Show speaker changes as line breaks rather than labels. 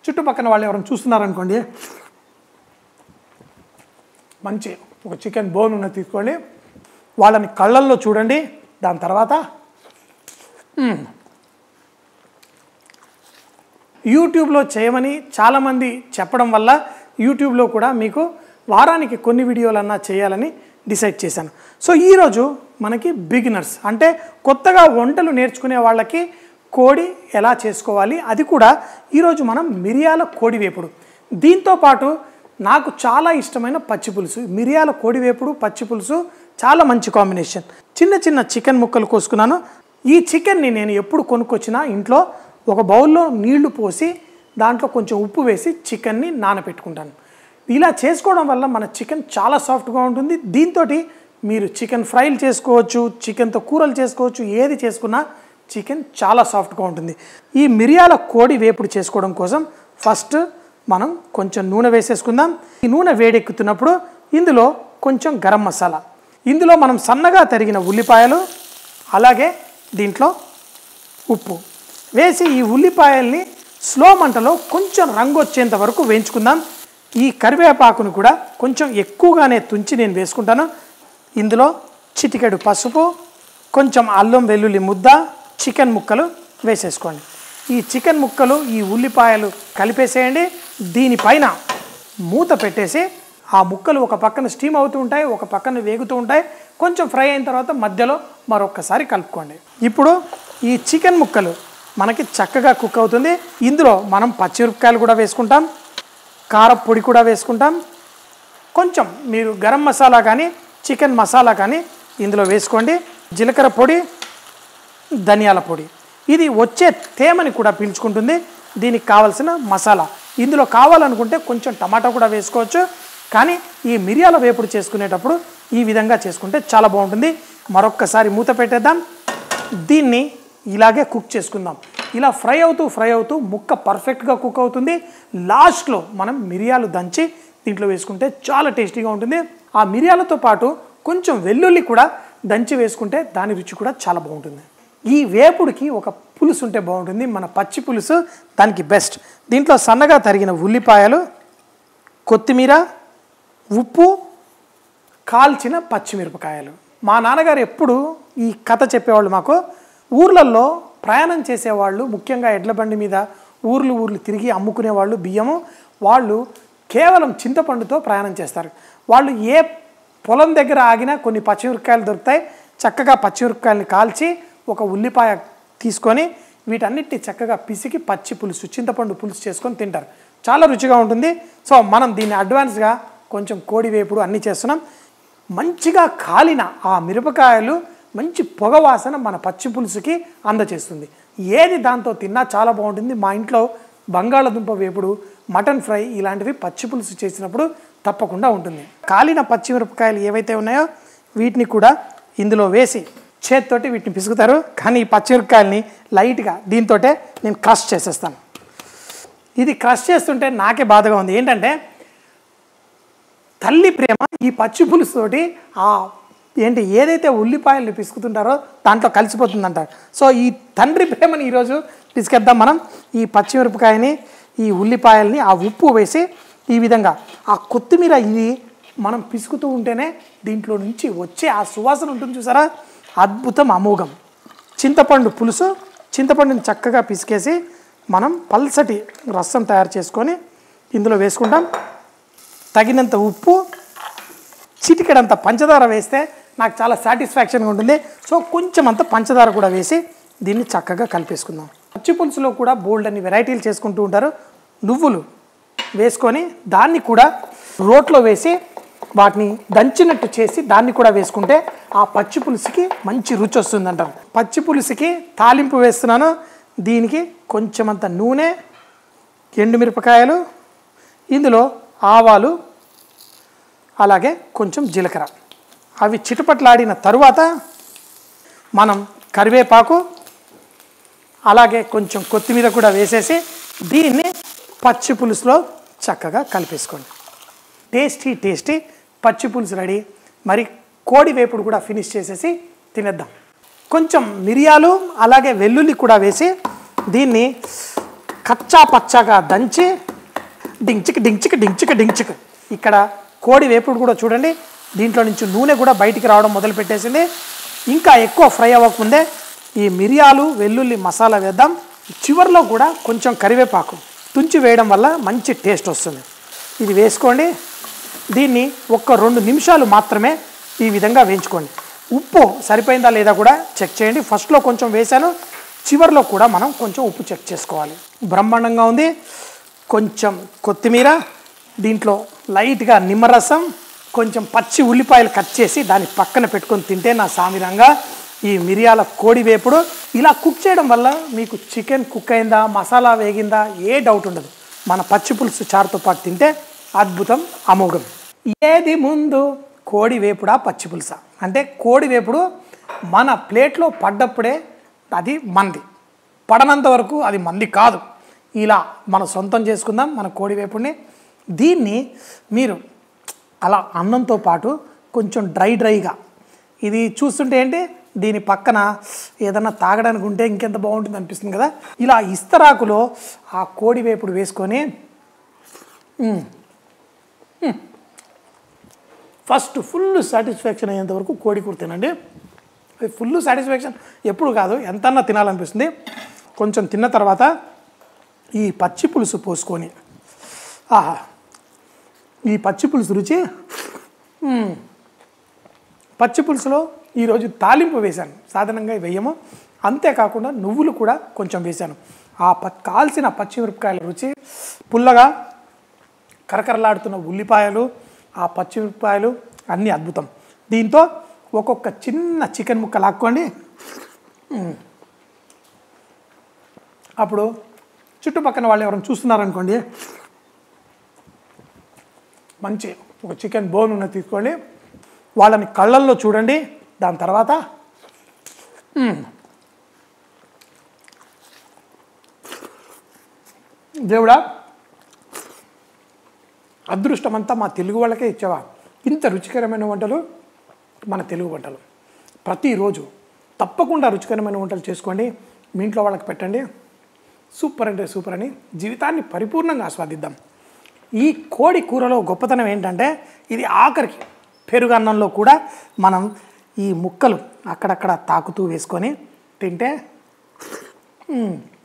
చుట్టుపక్కల వాళ్ళు ఎవరైనా చూస్తున్నారనుకోండి మంచి ఒక చికెన్ బోన్ ఉన్న తీసుకోండి వాళ్ళని కళ్ళల్లో చూడండి దాని తర్వాత మ్మ్. యూట్యూబ్లో చేయమని చాలామంది చెప్పడం వల్ల యూట్యూబ్లో కూడా మీకు వారానికి కొన్ని వీడియోలన్నా చేయాలని డిసైడ్ చేశాను సో ఈరోజు మనకి బిగినర్స్ అంటే కొత్తగా వంటలు నేర్చుకునే వాళ్ళకి కోడి ఎలా చేసుకోవాలి అది కూడా ఈరోజు మనం మిరియాల కోడి వేపుడు దీంతో పాటు నాకు చాలా ఇష్టమైన పచ్చి పులుసు మిరియాల కోడి వేపుడు పచ్చి పులుసు చాలా మంచి కాంబినేషన్ చిన్న చిన్న చికెన్ ముక్కలు కోసుకున్నాను ఈ చికెన్ని నేను ఎప్పుడు కొనుక్కొచ్చినా ఇంట్లో ఒక బౌల్లో నీళ్లు పోసి దాంట్లో కొంచెం ఉప్పు వేసి చికెన్ని నానబెట్టుకుంటాను ఇలా చేసుకోవడం వల్ల మన చికెన్ చాలా సాఫ్ట్గా ఉంటుంది దీంతో మీరు చికెన్ ఫ్రైలు చేసుకోవచ్చు చికెన్తో కూరలు చేసుకోవచ్చు ఏది చేసుకున్నా చికెన్ చాలా సాఫ్ట్గా ఉంటుంది ఈ మిరియాల కోడి వేపుడు చేసుకోవడం కోసం ఫస్ట్ మనం కొంచెం నూనె వేసేసుకుందాం ఈ నూనె వేడెక్కుతున్నప్పుడు ఇందులో కొంచెం గరం మసాలా ఇందులో మనం సన్నగా తరిగిన ఉల్లిపాయలు అలాగే దీంట్లో ఉప్పు వేసి ఈ ఉల్లిపాయల్ని స్లో మంటలో కొంచెం రంగు వచ్చేంత వరకు వేయించుకుందాం ఈ కరివేపాకును కూడా కొంచెం ఎక్కువగానే తుంచి నేను వేసుకుంటాను ఇందులో చిటికెడు పసుపు కొంచెం అల్లం వెల్లుల్లి ముద్ద చికెన్ ముక్కలు వేసేసుకోండి ఈ చికెన్ ముక్కలు ఈ ఉల్లిపాయలు కలిపేసేయండి దీనిపైన మూత పెట్టేసి ఆ ముక్కలు ఒక పక్కన స్టీమ్ అవుతూ ఉంటాయి ఒక పక్కన వేగుతూ ఉంటాయి కొంచెం ఫ్రై అయిన తర్వాత మధ్యలో మరొకసారి కలుపుకోండి ఇప్పుడు ఈ చికెన్ ముక్కలు మనకి చక్కగా కుక్ అవుతుంది ఇందులో మనం పచ్చిమిరపకాయలు కూడా వేసుకుంటాం కారపొడి కూడా వేసుకుంటాం కొంచెం మీరు గరం మసాలా కానీ చికెన్ మసాలా కానీ ఇందులో వేసుకోండి జీలకర్ర పొడి ధనియాల పొడి ఇది వచ్చే తేమని కూడా పీల్చుకుంటుంది దీనికి కావలసిన మసాలా ఇందులో కావాలనుకుంటే కొంచెం టమాటా కూడా వేసుకోవచ్చు కానీ ఈ మిరియాల వేపుడు చేసుకునేటప్పుడు ఈ విధంగా చేసుకుంటే చాలా బాగుంటుంది మరొక్కసారి మూత పెట్టేద్దాం దీన్ని ఇలాగే కుక్ చేసుకుందాం ఇలా ఫ్రై అవుతూ ఫ్రై అవుతూ ముక్క పర్ఫెక్ట్గా కుక్ అవుతుంది లాస్ట్లో మనం మిరియాలు దంచి దీంట్లో వేసుకుంటే చాలా టేస్టీగా ఉంటుంది ఆ మిరియాలతో పాటు కొంచెం వెల్లుల్లి కూడా దంచి వేసుకుంటే దాని రుచి కూడా చాలా బాగుంటుంది ఈ వేపుడికి ఒక పులుసు ఉంటే బాగుంటుంది మన పచ్చి పులుసు దానికి బెస్ట్ దీంట్లో సన్నగా తరిగిన ఉల్లిపాయలు కొత్తిమీర ఉప్పు కాల్చిన పచ్చిమిరపకాయలు మా నాన్నగారు ఎప్పుడు ఈ కథ చెప్పేవాళ్ళు మాకు ఊర్లలో ప్రయాణం చేసేవాళ్ళు ముఖ్యంగా ఎడ్ల బండి మీద ఊర్లు ఊర్లు తిరిగి అమ్ముకునే వాళ్ళు బియ్యము వాళ్ళు కేవలం చింతపండుతో ప్రయాణం చేస్తారు వాళ్ళు ఏ పొలం దగ్గర ఆగినా కొన్ని పచ్చిమిరపకాయలు దొరుకుతాయి చక్కగా పచ్చిమిరపకాయలని కాల్చి ఒక ఉల్లిపాయ తీసుకొని వీటన్నిటిని చక్కగా పిసికి పచ్చి పులుసు చింతపండు పులుసు చేసుకొని తింటారు చాలా రుచిగా ఉంటుంది సో మనం దీన్ని అడ్వాన్స్గా కొంచెం కోడి వేపుడు అన్నీ చేస్తున్నాం మంచిగా కాలిన ఆ మిరపకాయలు మంచి పొగ వాసన మన పచ్చి పులుసుకి అందచేస్తుంది ఏది దాంతో తిన్నా చాలా బాగుంటుంది మా ఇంట్లో బంగాళదుంప వేపుడు మటన్ ఫ్రై ఇలాంటివి పచ్చి పులుసు చేసినప్పుడు తప్పకుండా ఉంటుంది కాలిన పచ్చిమిరపకాయలు ఏవైతే ఉన్నాయో వీటిని కూడా ఇందులో వేసి చేతితోటి వీటిని పిసుకుతారు కానీ ఈ పచ్చిమిరపకాయలని లైట్గా దీంతో నేను క్రష్ చేసేస్తాను ఇది క్రష్ చేస్తుంటే నాకే బాధగా ఉంది ఏంటంటే తల్లి ప్రేమ ఈ పచ్చి పులుసుతోటి ఆ ఏంటి ఏదైతే ఉల్లిపాయలు పిసుకుతుంటారో దాంట్లో కలిసిపోతుందంటారు సో ఈ తండ్రి ప్రేమని ఈరోజు పిసికేద్దాం మనం ఈ పచ్చిమిరపకాయని ఈ ఉల్లిపాయల్ని ఆ ఉప్పు వేసి ఈ విధంగా ఆ కొత్తిమీర ఇది మనం పిసుకుతూ ఉంటేనే దీంట్లో నుంచి వచ్చే ఆ సువాసన ఉంటుంది చూసారా అద్భుతం అమోఘం చింతపండు పులుసు చింతపండుని చక్కగా పిసికేసి మనం పల్సటి రసం తయారు చేసుకొని ఇందులో వేసుకుంటాం తగినంత ఉప్పు చిటికెడంత పంచదార వేస్తే నాకు చాలా సాటిస్ఫాక్షన్గా ఉంటుంది సో కొంచెం అంత పంచదార కూడా వేసి దీన్ని చక్కగా కలిపేసుకుందాం పచ్చి పులుసులో కూడా బోల్డ్ అని వెరైటీలు చేసుకుంటూ ఉంటారు నువ్వులు వేసుకొని దాన్ని కూడా రోట్లో వేసి వాటిని దంచినట్టు చేసి దాన్ని కూడా వేసుకుంటే ఆ పచ్చి పులుసుకి మంచి రుచి వస్తుంది అంటారు పచ్చి పులుసుకి తాలింపు వేస్తున్నాను దీనికి కొంచెమంత నూనె ఎండుమిరపకాయలు ఇందులో ఆవాలు అలాగే కొంచెం జీలకర్ర అవి చిటపట్లాడిన తరువాత మనం కరివేపాకు అలాగే కొంచెం కొత్తిమీర కూడా వేసేసి దీన్ని పచ్చి పులుసులో చక్కగా కలిపేసుకోండి టేస్టీ టేస్టీ పచ్చి పులుసు రెడీ మరి కోడి వేపుడు కూడా ఫినిష్ చేసేసి తినేద్దాం కొంచెం మిరియాలు అలాగే వెల్లుల్లి కూడా వేసి దీన్ని కచ్చా పచ్చాగా దంచి డించిక్ డించిక్ డించిక్ డించిక్ ఇక్కడ కోడి వేపుడు కూడా చూడండి దీంట్లో నుంచి నూనె కూడా బయటికి రావడం మొదలు పెట్టేసింది ఇంకా ఎక్కువ ఫ్రై అవ్వకముందే ఈ మిరియాలు వెల్లుల్లి మసాలా వేద్దాం చివరిలో కూడా కొంచెం కరివేపాకు తుంచి వేయడం వల్ల మంచి టేస్ట్ వస్తుంది ఇది వేసుకోండి దీన్ని ఒక్క రెండు నిమిషాలు మాత్రమే ఈ విధంగా వేయించుకోండి ఉప్పు సరిపోయిందా లేదా కూడా చెక్ చేయండి ఫస్ట్లో కొంచెం వేశాను చివరిలో కూడా మనం కొంచెం ఉప్పు చెక్ చేసుకోవాలి బ్రహ్మాండంగా ఉంది కొంచెం కొత్తిమీర దీంట్లో లైట్గా నిమ్మరసం కొంచెం పచ్చి ఉల్లిపాయలు కట్ చేసి దాన్ని పక్కన పెట్టుకొని తింటే నా సామిరంగా ఈ మిరియాల కోడి వేపుడు ఇలా కుక్ చేయడం వల్ల మీకు చికెన్ కుక్ అయిందా మసాలా వేగిందా ఏ డౌట్ ఉండదు మన పచ్చి పులుసు చారుతో పాటు తింటే అద్భుతం అమోఘం ఏది ముందు కోడి వేపుడా పచ్చి పులుసా అంటే కోడి వేపుడు మన ప్లేట్లో పడ్డప్పుడే అది మంది పడనంత వరకు అది మంది కాదు ఇలా మన సొంతం చేసుకుందాం మన కోడి వేపుడిని దీన్ని మీరు అలా అన్నంతో పాటు కొంచెం డ్రై డ్రైగా ఇది చూస్తుంటే ఏంటి దీని పక్కన ఏదన్నా తాగడానికి ఉంటే ఇంకెంత బాగుంటుంది అనిపిస్తుంది కదా ఇలా ఇస్తరాకులో ఆ కోడి వేపుడు వేసుకొని మ్మ్. మ్మ్. ఫస్ట్ ఫుల్ సాటిస్ఫాక్షన్ అయ్యేంత వరకు కోడి కూర తినండి అది ఫుల్ సాటిస్ఫాక్షన్ ఎప్పుడు కాదు ఎంతన్నా తినాలనిపిస్తుంది కొంచెం తిన్న తర్వాత ఈ పచ్చి పులుసు పోసుకొని ఆహా ఈ పచ్చి పులుసు రుచి మ్మ్. పచ్చి పులుసులో ఈరోజు తాలింపు వేశాను సాధారణంగా వేయము అంతేకాకుండా నువ్వులు కూడా కొంచెం వేశాను ఆ ప కాల్చిన పచ్చిమిరపకాయల రుచి పుల్లగా కరకరలాడుతున్న ఉల్లిపాయలు ఆ పచ్చిమిరపకాయలు అన్నీ అద్భుతం దీంతో ఒక్కొక్క చిన్న చికెన్ ముక్క లాక్కోండి మ్మ్. అప్పుడు చుట్టుపక్కన వాళ్ళు ఎవరైనా చూస్తున్నారనుకోండి మంచి ఒక చికెన్ బోన్ ఉన్న తీసుకోండి వాళ్ళని కళ్ళల్లో చూడండి దాని తర్వాత మ్మ్. దేవుడా అదృష్టమంతా మా తెలుగు వాళ్ళకే ఇచ్చావా ఇంత రుచికరమైన వంటలు మన తెలుగు వంటలు ప్రతిరోజు తప్పకుండా రుచికరమైన వంటలు చేసుకోండి మీ ఇంట్లో వాళ్ళకి పెట్టండి సూపర్ అంటే సూపర్ అని జీవితాన్ని పరిపూర్ణంగా ఆస్వాదిద్దాం ఈ కోడి కూరలో గొప్పతనం ఏంటంటే ఇది ఆఖరికి పెరుగన్నంలో కూడా మనం ఈ ముక్కలు అక్కడక్కడ తాకుతూ వేసుకొని తింటే మ్మ్,